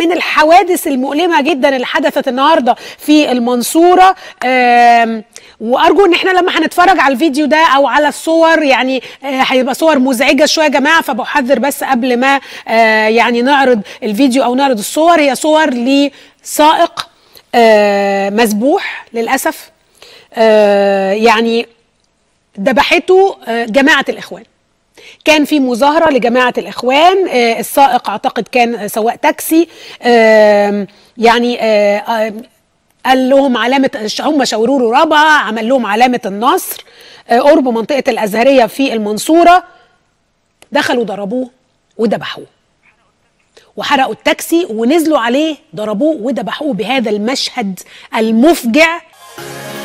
من الحوادث المؤلمه جدا اللي حدثت النهارده في المنصوره آم، وارجو ان احنا لما هنتفرج على الفيديو ده او على الصور يعني آه، هيبقى صور مزعجه شويه يا جماعه فبحذر بس قبل ما آه، يعني نعرض الفيديو او نعرض الصور هي صور لسائق آه، مسبوح للاسف آه، يعني ذبحته آه، جماعه الاخوان كان في مظاهره لجماعه الاخوان آه، السائق اعتقد كان سواق تاكسي آم، يعني آه، آه، قال لهم علامه هم شاوروا له ربع عمل لهم علامه النصر آه، قرب منطقه الازهريه في المنصوره دخلوا ضربوه وذبحوه وحرقوا التاكسي ونزلوا عليه ضربوه وذبحوه بهذا المشهد المفجع